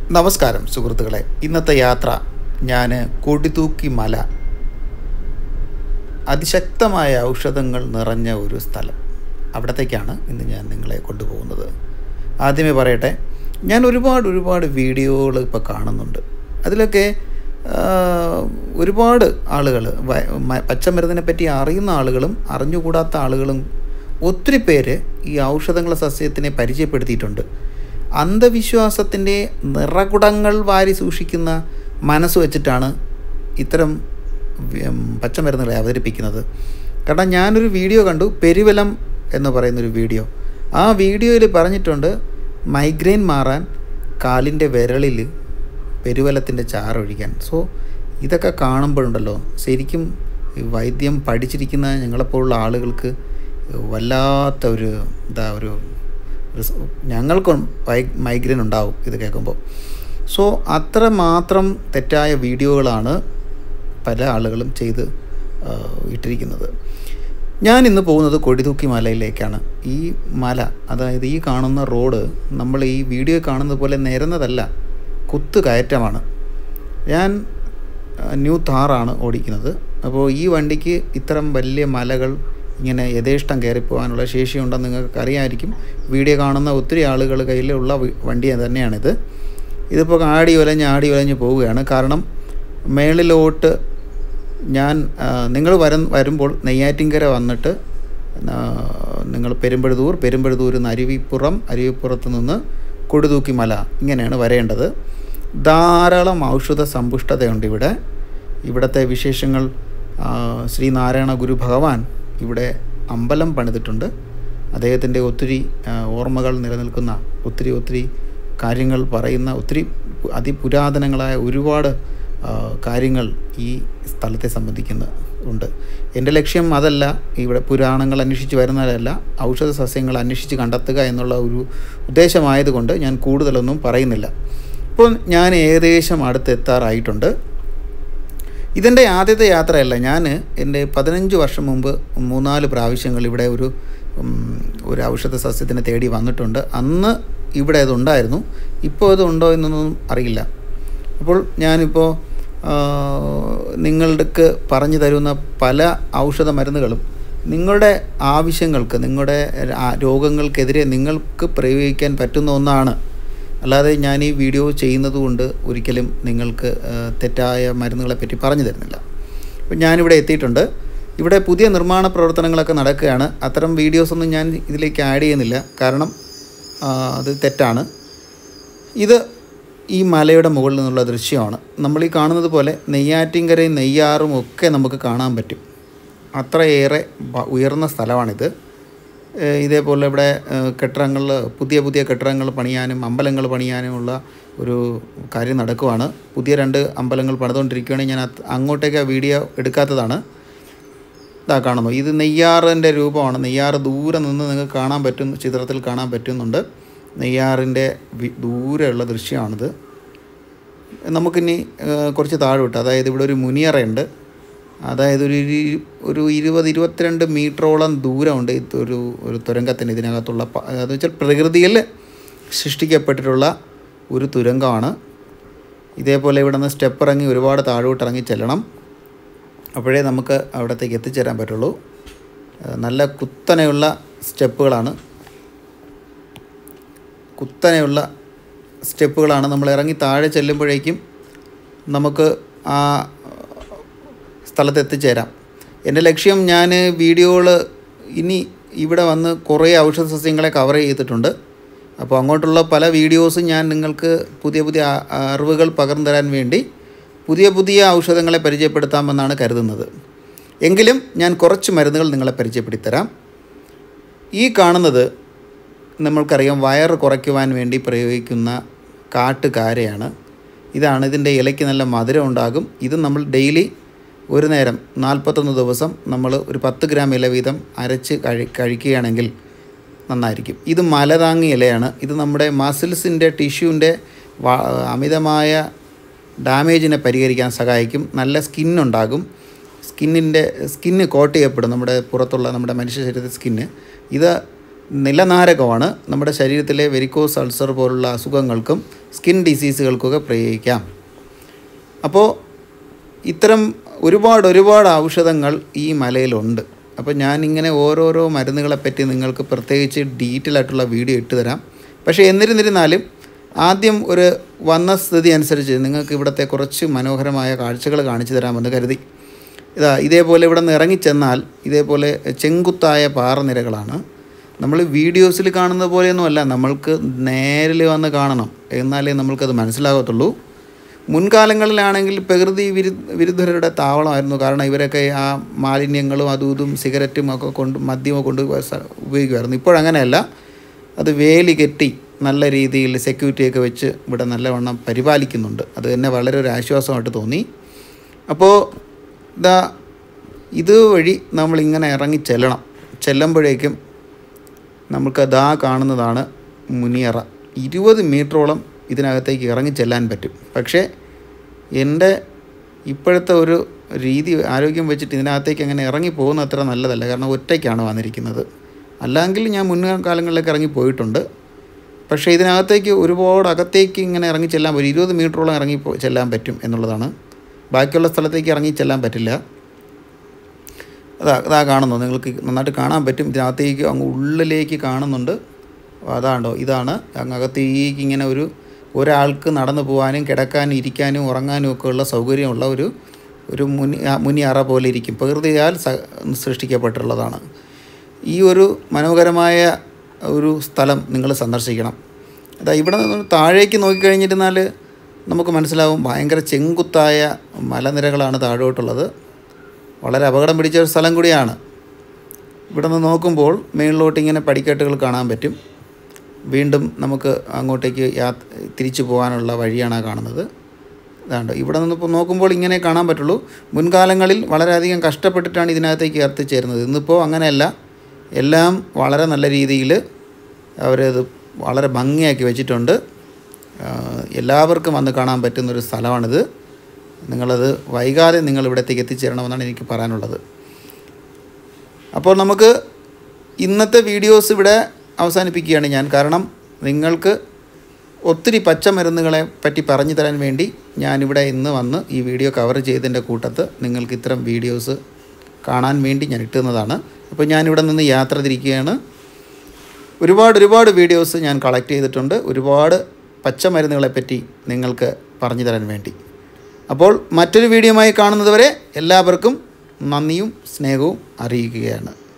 നമസ്കാരം സുഹൃത്തുക്കളെ ഇന്നത്തെ യാത്ര ഞാൻ കൊടിതൂക്കി മല അതിശക്തമായ ഔഷധങ്ങൾ നിറഞ്ഞ ഒരു സ്ഥലം അവിടത്തേക്കാണ് ഇന്ന് ഞാൻ നിങ്ങളെ കൊണ്ടുപോകുന്നത് ആദ്യമേ പറയട്ടെ ഞാൻ ഒരുപാട് ഒരുപാട് വീഡിയോകൾ ഇപ്പോൾ കാണുന്നുണ്ട് അതിലൊക്കെ ആ, ഒരുപാട് ആളുകൾ പച്ചമരുന്നിനെ പറ്റി അറിയുന്ന ആളുകളും അറിഞ്ഞുകൂടാത്ത ആളുകളും ഒത്തിരി പേര് ഈ ഔഷധങ്ങള സസ്യത്തിനെ പരിചയപ്പെടുത്തിയിട്ടുണ്ട് അന്ധവിശ്വാസത്തിൻ്റെ നിറകുടങ്ങൾ വാരി സൂക്ഷിക്കുന്ന മനസ്സ് വെച്ചിട്ടാണ് ഇത്തരം വ്യം, പച്ചമരുന്നുകളെ അവതരിപ്പിക്കുന്നത് കാരണം ഞാനൊരു വീഡിയോ കണ്ടു പെരുവലം എന്ന് പറയുന്നൊരു വീഡിയോ ആ വീഡിയോയിൽ പറഞ്ഞിട്ടുണ്ട് മൈഗ്രെയിൻ മാറാൻ കാലിൻ്റെ വിരളിൽ പെരുവലത്തിൻ്റെ ചാറൊഴിക്കാൻ സോ ഇതൊക്കെ കാണുമ്പോഴുണ്ടല്ലോ ശരിക്കും ഈ വൈദ്യം പഠിച്ചിരിക്കുന്ന ഞങ്ങളെപ്പോലുള്ള ആളുകൾക്ക് വല്ലാത്ത ഒരു എന്താ ഒരു ഒരു സ- ഞങ്ങൾക്കും വൈ മൈഗ്രെയിൻ ഉണ്ടാവും ഇത് കേൾക്കുമ്പോൾ സോ അത്ര മാത്രം തെറ്റായ വീഡിയോകളാണ് പല ആളുകളും ചെയ്ത് ആ, ഇട്ടിരിക്കുന്നത് ഞാൻ ഇന്ന് പോകുന്നത് കൊടിതൂക്കി മലയിലേക്കാണ് ഈ മല അതായത് ഈ കാണുന്ന റോഡ് നമ്മൾ ഈ വീഡിയോ കാണുന്നത് പോലെ നിരന്നതല്ല കുത്തു കയറ്റമാണ് ഞാൻ ആ, ന്യൂ താറാണ് ഓടിക്കുന്നത് അപ്പോൾ ഈ വണ്ടിക്ക് ഇത്തരം വലിയ മലകൾ ഇങ്ങനെ യഥേഷ്ടം കയറിപ്പോകാനുള്ള ശേഷിയുണ്ടെന്ന് നിങ്ങൾക്ക് അറിയാമായിരിക്കും വീഡിയോ കാണുന്ന ഒത്തിരി ആളുകൾ കയ്യിലുള്ള വി- വണ്ടി തന്നെയാണിത് ഇതിപ്പോൾ ആടി ഒലഞ്ഞ് ആടി ഒലഞ്ഞ് പോവുകയാണ് കാരണം മേളിലോട്ട് ഞാൻ നിങ്ങൾ വരും വരുമ്പോൾ നെയ്യാറ്റിൻകര വന്നിട്ട് ആ, നിങ്ങൾ പെരുമ്പഴുതൂർ പെരുമ്പഴുതൂർ നിന്ന് അരുവിപ്പുറം അരുവിപ്പുറത്ത് നിന്ന് കൊടുതൂക്കി മല ഇങ്ങനെയാണ് വരേണ്ടത് ധാരാളം ഔഷധ സമ്പുഷ്ടതയുണ്ട് ഇവിടെ ഇവിടുത്തെ വിശേഷങ്ങൾ ആ, ശ്രീനാരായണ ഗുരു ഭഗവാൻ ഇവിടെ അമ്പലം പണിതിട്ടുണ്ട് അദ്ദേഹത്തിൻ്റെ ഒത്തിരി ആ, ഓർമ്മകൾ നിലനിൽക്കുന്ന ഒത്തിരി ഒത്തിരി കാര്യങ്ങൾ പറയുന്ന ഒത്തിരി അതിപുരാതനങ്ങളായ ഒരുപാട് ആ, കാര്യങ്ങൾ ഈ സ്ഥലത്തെ സംബന്ധിക്കുന്ന ഉണ്ട് എൻ്റെ ലക്ഷ്യം അതല്ല ഇവിടെ പുരാണങ്ങൾ അന്വേഷിച്ച് വരുന്നതല്ല ഔഷധ സസ്യങ്ങൾ അന്വേഷിച്ച് കണ്ടെത്തുക എന്നുള്ള ഒരു ഉദ്ദേശമായതുകൊണ്ട് ഞാൻ കൂടുതലൊന്നും പറയുന്നില്ല ഇപ്പോൾ ഞാൻ ഏകദേശം അടുത്തെത്താറായിട്ടുണ്ട് ഇതെൻ്റെ ആദ്യത്തെ യാത്രയല്ല ഞാൻ എൻ്റെ പതിനഞ്ച് വർഷം മുമ്പ് മൂന്നാല് പ്രാവശ്യങ്ങൾ ഇവിടെ ഒരു ഉം, ഒരു ഔഷധ സസ്യത്തിനെ തേടി വന്നിട്ടുണ്ട് അന്ന് ഇവിടെ അതുണ്ടായിരുന്നു ഇപ്പോൾ അതുണ്ടോ എന്നൊന്നും അറിയില്ല അപ്പോൾ ഞാനിപ്പോൾ ആ, നിങ്ങൾക്ക് പറഞ്ഞു തരുന്ന പല ഔഷധ മരുന്നുകളും നിങ്ങളുടെ ആവശ്യങ്ങൾക്ക് നിങ്ങളുടെ ആ- രോഗങ്ങൾക്കെതിരെ നിങ്ങൾക്ക് പ്രയോഗിക്കാൻ പറ്റുന്ന ഒന്നാണ് അല്ലാതെ ഞാൻ ഈ വീഡിയോ ചെയ്യുന്നത് കൊണ്ട് ഒരിക്കലും നിങ്ങൾക്ക് ആ, തെറ്റായ മരുന്നുകളെ പറ്റി പറഞ്ഞു തരുന്നില്ല അപ്പോൾ ഞാനിവിടെ എത്തിയിട്ടുണ്ട് ഇവിടെ പുതിയ നിർമ്മാണ പ്രവർത്തനങ്ങളൊക്കെ നടക്കുകയാണ് അത്തരം വീഡിയോസൊന്നും ഞാൻ ഇതിലേക്ക് ആഡ് ചെയ്യുന്നില്ല കാരണം ആ, അത് തെറ്റാണ് ഇത് ഈ മലയുടെ മുകളിൽ നിന്നുള്ള ദൃശ്യമാണ് നമ്മൾ ഈ കാണുന്നത് പോലെ നെയ്യാറ്റിൻകരയും നെയ്യാറും ഒക്കെ നമുക്ക് കാണാൻ പറ്റും അത്രയേറെ ബ- ഉയർന്ന സ്ഥലമാണിത് ഏഹ് ഇതേപോലെ ഇവിടെ കെട്ടിടങ്ങൾ പുതിയ പുതിയ കെട്ടിടങ്ങൾ പണിയാനും അമ്പലങ്ങൾ പണിയാനുമുള്ള ഒരു കാര്യം നടക്കുവാണ് പുതിയ രണ്ട് അമ്പലങ്ങൾ പണിതുകൊണ്ടിരിക്കുകയാണെങ്കിൽ ഞാൻ അത് അങ്ങോട്ടേക്ക് ആ വീഡിയോ എടുക്കാത്തതാണ് ഇതാ കാണുന്നു ഇത് നെയ്യാറിൻ്റെ രൂപമാണ് നെയ്യാറ് ദൂരെ നിന്ന് നിങ്ങൾക്ക് കാണാൻ പറ്റും ചിത്രത്തിൽ കാണാൻ പറ്റുന്നുണ്ട് നെയ്യാറിൻ്റെ വി- ദൂരെയുള്ള ദൃശ്യമാണിത് നമുക്കിനി ഏഹ്, കുറച്ച് താഴോട്ട് അതായത് ഇവിടെ ഒരു മുനിയറയുണ്ട് അതായത് ഒരു ഇരു- ഒരു ഇരുപത് ഇരുപത്തിരണ്ട് മീറ്ററോളം ദൂരമുണ്ട് ഇത് ഒരു ഒരു തുരങ്കത്തിന് ഇതിനകത്തുള്ള പ- അതെന്ന് വെച്ചാൽ പ്രകൃതിയിൽ സൃഷ്ടിക്കപ്പെട്ടിട്ടുള്ള ഒരു തുരങ്കമാണ് ഇതേപോലെ ഇവിടെ നിന്ന് സ്റ്റെപ്പ് ഇറങ്ങി ഒരുപാട് താഴോട്ട് ഇറങ്ങി ചെല്ലണം അപ്പോഴേ നമുക്ക് അവിടത്തേക്ക് എത്തിച്ചേരാൻ പറ്റുള്ളൂ ഏഹ് നല്ല കുത്തനെയുള്ള സ്റ്റെപ്പുകളാണ് കുത്തനെയുള്ള സ്റ്റെപ്പുകളാണ് നമ്മൾ ഇറങ്ങി താഴെ ചെല്ലുമ്പോഴേക്കും നമുക്ക് ആ സ്ഥലത്ത് എത്തിച്ചേരാം എൻ്റെ ലക്ഷ്യം ഞാൻ വീഡിയോകൾ ഇനി ഇവിടെ വന്ന് കുറേ ഔഷധ സസ്യങ്ങളെ കവർ ചെയ്തിട്ടുണ്ട് അപ്പോൾ അങ്ങോട്ടുള്ള പല വീഡിയോസും ഞാൻ നിങ്ങൾക്ക് പുതിയ പുതിയ ആ- അറിവുകൾ പകർന്നു തരാൻ വേണ്ടി പുതിയ പുതിയ ഔഷധങ്ങളെ പരിചയപ്പെടുത്താമെന്നാണ് കരുതുന്നത് എങ്കിലും ഞാൻ കുറച്ച് മരുന്നുകൾ നിങ്ങളെ പരിചയപ്പെടുത്തിത്തരാം ഈ കാണുന്നത് നമ്മൾക്കറിയാം വയറ് കുറയ്ക്കുവാൻ വേണ്ടി പ്രയോഗിക്കുന്ന കാട്ടുകാരയാണ് ഇതാണ് ഇതിൻ്റെ ഇലയ്ക്ക് നല്ല മധുരം ഉണ്ടാകും ഇത് നമ്മൾ ഡെയിലി ഒരു നേരം നാൽപ്പത്തൊന്ന് ദിവസം നമ്മൾ ഒരു പത്ത് ഗ്രാം ഇല വീതം അരച്ച് കഴി കഴിക്കുകയാണെങ്കിൽ നന്നായിരിക്കും ഇത് മലതാങ്ങി ഇലയാണ് ഇത് നമ്മുടെ മസിൽസിൻ്റെ ടിഷ്യൂവിൻ്റെ അമിതമായ ഡാമേജിനെ പരിഹരിക്കാൻ സഹായിക്കും നല്ല സ്കിന്നുണ്ടാകും സ്കിന്നിൻ്റെ സ്കിന്ന് കോട്ട് ചെയ്യപ്പെടും നമ്മുടെ പുറത്തുള്ള നമ്മുടെ മനുഷ്യ ശരീരത്തിലെ സ്കിന്ന് ഇത് നിലനാരകമാണ് നമ്മുടെ ശരീരത്തിലെ വെരിക്കോസ് അൾസർ പോലുള്ള അസുഖങ്ങൾക്കും സ്കിൻ ഡിസീസുകൾക്കൊക്കെ പ്രയോഗിക്കാം അപ്പോൾ ഇത്തരം ഒരുപാട് ഒരുപാട് ഔഷധങ്ങൾ ഈ മലയിലുണ്ട് അപ്പോൾ ഞാനിങ്ങനെ ഓരോരോ മരുന്നുകളെപ്പറ്റി നിങ്ങൾക്ക് പ്രത്യേകിച്ച് ഡീറ്റെയിൽ ആയിട്ടുള്ള വീഡിയോ ഇട്ട് തരാം പക്ഷേ എന്നിരുന്നിരുന്നാലും ആദ്യം ഒരു വന്ന സ്ഥിതി അനുസരിച്ച് നിങ്ങൾക്ക് ഇവിടുത്തെ കുറച്ച് മനോഹരമായ കാഴ്ചകൾ കാണിച്ചു തരാമെന്ന് കരുതി ഇതാ ഇതേപോലെ ഇവിടെ നിന്ന് ഇറങ്ങിച്ചെന്നാൽ ഇതേപോലെ ചെങ്കുത്തായ പാറനിരകളാണ് നമ്മൾ വീഡിയോസിൽ കാണുന്ന പോലെയൊന്നുമല്ല നമ്മൾക്ക് നേരിൽ വന്ന് കാണണം എന്നാലേ നമ്മൾക്കത് മനസ്സിലാകത്തുള്ളൂ മുൻകാലങ്ങളിലാണെങ്കിൽ പ്രകൃതി വിരു വിരുദ്ധരുടെ താവളമായിരുന്നു കാരണം ഇവരൊക്കെ ആ മാലിന്യങ്ങളും അതും ഇതും സിഗരറ്റും ഒക്കെ കൊണ്ട് മദ്യമൊക്കെ കൊണ്ട് സ- ഉപയോഗിക്കുമായിരുന്നു ഇപ്പോഴങ്ങനെയല്ല അത് വേലി കെട്ടി നല്ല രീതിയിൽ സെക്യൂരിറ്റിയൊക്കെ വെച്ച് ഇവിടെ നല്ലവണ്ണം പരിപാലിക്കുന്നുണ്ട് അത് തന്നെ വളരെ ഒരു ആശ്വാസമായിട്ട് തോന്നി അപ്പോൾ ഇതാ ഇതുവഴി നമ്മളിങ്ങനെ ഇറങ്ങി ചെല്ലണം ചെല്ലുമ്പോഴേക്കും നമുക്ക് ദാ കാണുന്നതാണ് മുനിയറ ഇരുപത് മീറ്ററോളം ഇതിനകത്തേക്ക് ഇറങ്ങി ചെല്ലാൻ പറ്റും പക്ഷേ എൻ്റെ ഇപ്പോഴത്തെ ഒരു രീതി ആരോഗ്യം വെച്ചിട്ട് ഇതിനകത്തേക്ക് അങ്ങനെ ഇറങ്ങി പോകുന്ന അത്ര നല്ലതല്ല കാരണം ഒറ്റയ്ക്കാണ് വന്നിരിക്കുന്നത് അല്ലെങ്കിൽ ഞാൻ മുൻകാലങ്ങളിലൊക്കെ ഇറങ്ങി പോയിട്ടുണ്ട് പക്ഷേ ഇതിനകത്തേക്ക് ഒരുപാട് അകത്തേക്ക് ഇങ്ങനെ ഇറങ്ങി ചെല്ലാൻ ഒരു ഇരുപത് മീറ്ററോളം ഇറങ്ങി പോ- ചെല്ലാൻ പറ്റും എന്നുള്ളതാണ് ബാക്കിയുള്ള സ്ഥലത്തേക്ക് ഇറങ്ങി ചെല്ലാൻ പറ്റില്ല അതാ അതാ കാണുന്നു നിങ്ങൾക്ക് നന്നായിട്ട് കാണാൻ പറ്റും ഇതിനകത്തേക്ക് അങ്ങ് ഉള്ളിലേക്ക് കാണുന്നുണ്ട് അതാണ്ടോ ഇതാണ് അങ്ങ് അകത്തേക്ക് ഇങ്ങനെ ഒരു ഒരാൾക്ക് നടന്നു പോകാനും കിടക്കാനും ഇരിക്കാനും ഉറങ്ങാനും ഒക്കെ ഉള്ള സൗകര്യമുള്ള ഒരു ഒരു മുനി ആ മുനി അറ പോലെ ഇരിക്കും പ്രകൃതിയാൽ സ- സൃഷ്ടിക്കപ്പെട്ടിട്ടുള്ളതാണ് ഈ ഒരു മനോഹരമായ ഒരു സ്ഥലം നിങ്ങൾ സന്ദർശിക്കണം അതാ ഇവിടെ നിന്ന് താഴേക്ക് നോക്കിക്കഴിഞ്ഞിരുന്നാൽ നമുക്ക് മനസ്സിലാവും ഭയങ്കര ചെങ്കുത്തായ മലനിരകളാണ് താഴോട്ടുള്ളത് വളരെ അപകടം പിടിച്ച ഒരു സ്ഥലം കൂടിയാണ് ഇവിടെ നിന്ന് നോക്കുമ്പോൾ മേളിലോട്ട് ഇങ്ങനെ പടിക്കെട്ടുകൾ കാണാൻ പറ്റും വീണ്ടും നമുക്ക് അങ്ങോട്ടേക്ക് യാത്ര തിരിച്ചു പോകാനുള്ള വഴിയാണ് ആ കാണുന്നത് ഇതാണ്ട് ഇവിടെ നിന്ന് ഇപ്പോൾ നോക്കുമ്പോൾ ഇങ്ങനെ കാണാൻ പറ്റുള്ളൂ മുൻകാലങ്ങളിൽ വളരെയധികം കഷ്ടപ്പെട്ടിട്ടാണ് ഇതിനകത്തേക്ക് എത്തിച്ചേരുന്നത് ഇന്നിപ്പോൾ അങ്ങനെയല്ല എല്ലാം വളരെ നല്ല രീതിയിൽ അവരത് വളരെ ഭംഗിയാക്കി വെച്ചിട്ടുണ്ട് ആ, എല്ലാവർക്കും വന്ന് കാണാൻ പറ്റുന്നൊരു സ്ഥലമാണിത് നിങ്ങളത് വൈകാതെ നിങ്ങൾ ഇവിടത്തേക്ക് എത്തിച്ചേരണമെന്നാണ് എനിക്ക് പറയാനുള്ളത് അപ്പോൾ നമുക്ക് ഇന്നത്തെ വീഡിയോസ് ഇവിടെ അവസാനിപ്പിക്കുകയാണ് ഞാൻ കാരണം നിങ്ങൾക്ക് ഒത്തിരി പച്ചമരുന്നുകളെ പറ്റി പറഞ്ഞു തരാൻ വേണ്ടി ഞാനിവിടെ ഇന്ന് വന്ന് ഈ വീഡിയോ കവർ ചെയ്തതിൻ്റെ കൂട്ടത്ത് നിങ്ങൾക്ക് ഇത്തരം വീഡിയോസ് കാണാൻ വേണ്ടി ഞാൻ ഇട്ടുന്നതാണ് അപ്പോൾ ഞാനിവിടെ നിന്ന് യാത്ര തിരിക്കുകയാണ് ഒരുപാട് ഒരുപാട് വീഡിയോസ് ഞാൻ കളക്ട് ചെയ്തിട്ടുണ്ട് ഒരുപാട് പച്ചമരുന്നുകളെപ്പറ്റി നിങ്ങൾക്ക് പറഞ്ഞു തരാൻ വേണ്ടി അപ്പോൾ മറ്റൊരു വീഡിയോയുമായി കാണുന്നതുവരെ എല്ലാവർക്കും നന്ദിയും സ്നേഹവും അറിയിക്കുകയാണ്